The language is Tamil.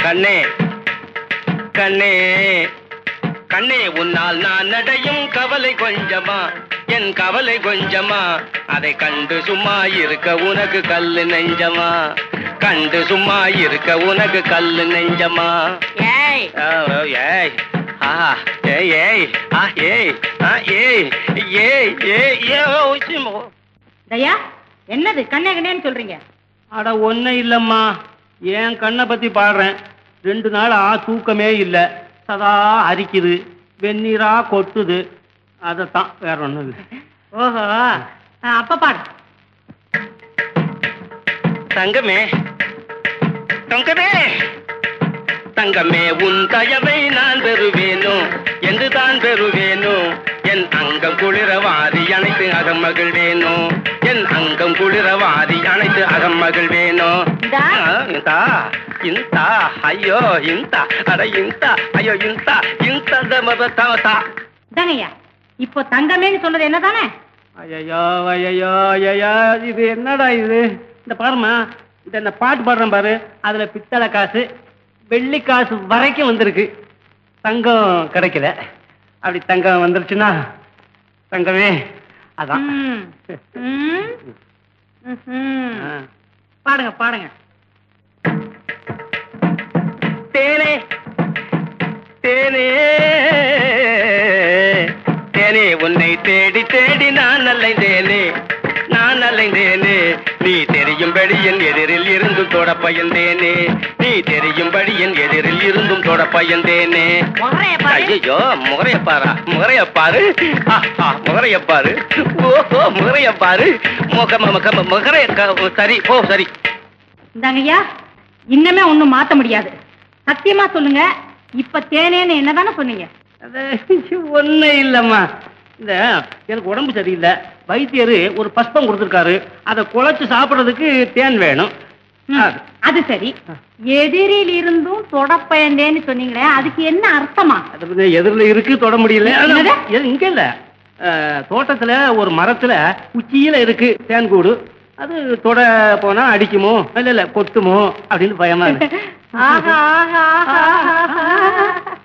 கண்ணே கண்ணே கண்ணே உன்னால் நான் நடையும் கவலை கொஞ்சமா என் கவலை கொஞ்சமா அதை கண்டு சும்மா இருக்க உனக்கு கல்லு நெஞ்சமா கண்டு சும்மா இருக்க உனக்கு கல்லு நெஞ்சமா ஏய் ஆ, ஓ, ஏய் ஆ ஏய் ஏய் ஆ ஏய் ஆ ஏய் ஏய் ஏய் ஏ ஓ, சிம்மோ. தயா என்னது கண்ணே கண்ணேன்னு சொல்றீங்க அட ஒன்றும் இல்லைம்மா என் கண்ணை பற்றி பாடுறேன் ரெண்டு நாள் ஆ தூக்கமே இல்லை சதா அரிக்குது வெந்நீரா கொட்டுது அதைத்தான் வேற ஒன்றும் இல்லை ஓஹோ ஆ, அப்ப பாடு தங்கமே தங்கமே தங்கமே உன் தயவை நான் பெறுவேனோ என்று தான் பெறுவேனோ என் அங்கம் குளிரவாதி அனைத்து அகம் மகிழ்வேனோ என் அங்கம் குளிரவாதி அனைத்து அகம் மகிழ்வேனோ இந்தா. ஆ, இந்தா இந்தா ஐயோ இந்தா அட இந்தா ஐயோ இந்தா இந்த தமத தமதா இதாங்கய்யா இப்போ தங்கமேன்னு சொன்னது என்னதானே ஐயோ ஐயோ ஐயோ இது என்னடா இது இந்த பாரும்மா இந்த இந்த பாட்டு பாடுறேன் பாரு அதில் பித்தளை காசு வெள்ளி காசு வரைக்கும் வந்திருக்கு தங்கம் கிடைக்கல அப்படி தங்கம் வந்துருச்சுன்னா தங்கமே அதான் ம். ம். ம்ஹும். ஆ. பாடுங்க பாடுங்க தேனே தேனே தேனே உன்னை தேடி தேடி நான் அலைந்தேனே நான் அலைந்தேனே நீ தெரியும்படி என் எதிரில் இருந்தும் தொட பயந்தேனே நீ தெரியும்படி என் எதிரில் இருந்தும் தொட பயந்தேனே முகரைய பாரு ஐயோ முகரைய பாரா முகரைய பாரு ஆ, ஆ, முகரைய பாரு ஓஹோ முகரைய பாரு முக முக முகரைய க- சரி ஓ சரி இந்தாங்கய்யா இன்னமே ஒண்ணும் மாத்த முடியாது சத்தியமா சொல்லுங்க இப்ப தேனேன்னு என்னதானே சொன்னீங்க அது ஒன்றும் இல்லைம்மா இந்த எனக்கு உடம்பு சரியில்லை வைத்தியர் ஒரு பஸ்பம் கொடுத்துருக்காரு அதை குழைச்சு சாப்பிட்றதுக்கு தேன் வேணும் ம், அது. அது சரி எதிரில் இருந்தும் தொடப்பயந்தேன்னு சொன்னீங்களே அதுக்கு என்ன அர்த்தமா அது வந்து எதிரில் இருக்கு தொட முடியல என்னது? எது- இங்க இல்ல அஹ், தோட்டத்துல ஒரு மரத்துல உச்சியில இருக்கு தேன் கூடு அது தொட போனா அடிக்குமோ இல்ல இல்ல கொத்துமோ அப்படின்னு பயமா இருக்கு ஆஹா ஆஹா ஆஹா ஆஹா